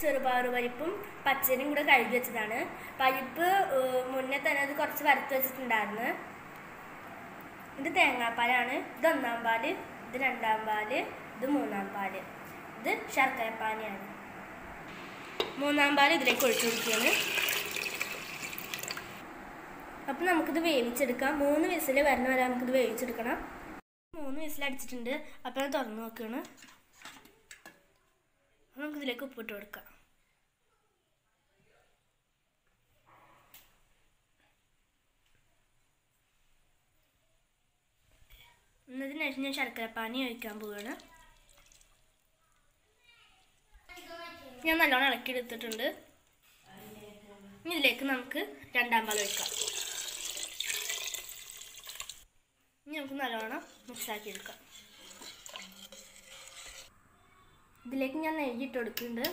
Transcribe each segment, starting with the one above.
ചെറുപയർ പരിപ്പും പച്ചരിയും കൂടെ കഴുകി വെച്ചതാണ് പരിപ്പ് ഏഹ്, മുന്നേ തന്നെ അത് കുറച്ച് വറുത്ത് വെച്ചിട്ടുണ്ടായിരുന്നു ഇത് തേങ്ങാപ്പാലാണ് ഇത് ഒന്നാം പാല് ഇത് രണ്ടാം പാല് ഇത് മൂന്നാം പാല് ഇത് ശർക്കരപ്പാനിയാണ് മൂന്നാം പാല് ഇതിലേക്ക് ഒഴിച്ചു കൊടുക്കുകയാണ് അപ്പം നമുക്കിത് വേവിച്ചെടുക്കാം മൂന്ന് വിസിൽ വരുന്ന വരെ നമുക്കിത് വേവിച്ചെടുക്കണം മൂന്ന് വിസിൽ അടിച്ചിട്ടുണ്ട് അപ്പം അത് തുറന്ന് നോക്കുകയാണ് അപ്പം നമുക്കിതിലേക്ക് ഉപ്പിട്ട് കൊടുക്കാം എന്നതിന് ശേഷം ഞാൻ ശർക്കരപ്പാനി ഒഴിക്കാൻ പോവുകയാണ് ഞാൻ നല്ലോണം ഇളക്കി എടുത്തിട്ടുണ്ട് ഇനി ഇതിലേക്ക് നമുക്ക് രണ്ടാം പാൽ ഒഴിക്കാം ഇനി നമുക്ക് നല്ലോണം മിക്സാക്കി എടുക്കാം ഇതിലേക്ക് ഞാൻ നെയ്യ് ഇട്ട് കൊടുക്കുന്നുണ്ട്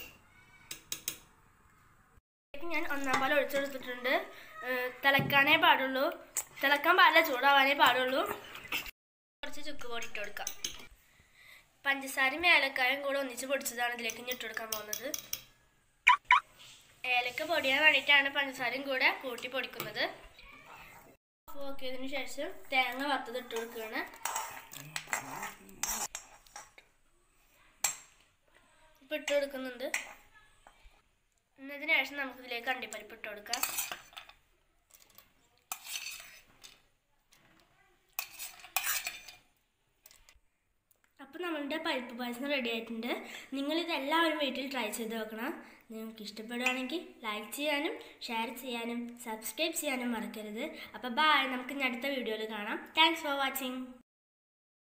ഇതിലേക്ക് ഞാൻ ഒന്നാം പാൽ ഒഴിച്ചെടുത്തിട്ടുണ്ട് ഏഹ് തിളക്കാനേ പാടുള്ളൂ തിളക്കാൻ പാടില്ല ചൂടാവാനേ പാടുള്ളൂ കുറച്ച് ചുക്ക് പൊടി ഇട്ട് കൊടുക്കാം പഞ്ചസാരയും ഏലക്കായും കൂടെ ഒന്നിച്ച് പൊടിച്ചതാണ് ഇതിലേക്ക് ഇനി ഇട്ട് കൊടുക്കാൻ പോകുന്നത് ഏലക്ക പൊടിയാൻ വേണ്ടിയിട്ടാണ് പഞ്ചസാരയും കൂടെ കൂട്ടി പൊടിക്കുന്നത് ഓഫ് നോക്കിയതിന് ശേഷം തേങ്ങ വറുത്തത് ഇട്ട് കൊടുക്കുകയാണ് ഇപ്പം ഇട്ട് കൊടുക്കുന്നുണ്ട് എന്നതിന് ശേഷം നമുക്ക് ഇതിലേക്ക് അണ്ടിപ്പരിപ്പ് ഇട്ട് കൊടുക്കാം അപ്പോൾ നമ്മളുടെ പരിപ്പ് പായസം റെഡി ആയിട്ടുണ്ട് നിങ്ങളിത് എല്ലാവരും വീട്ടിൽ ട്രൈ ചെയ്ത് നോക്കണം നിങ്ങൾക്ക് ഇഷ്ടപ്പെടുകയാണെങ്കിൽ ലൈക്ക് ചെയ്യാനും ഷെയർ ചെയ്യാനും സബ്സ്ക്രൈബ് ചെയ്യാനും മറക്കരുത് അപ്പോൾ ബായ് നമുക്ക് ഇനി അടുത്ത വീഡിയോയിൽ കാണാം താങ്ക്സ് ഫോർ വാച്ചിങ്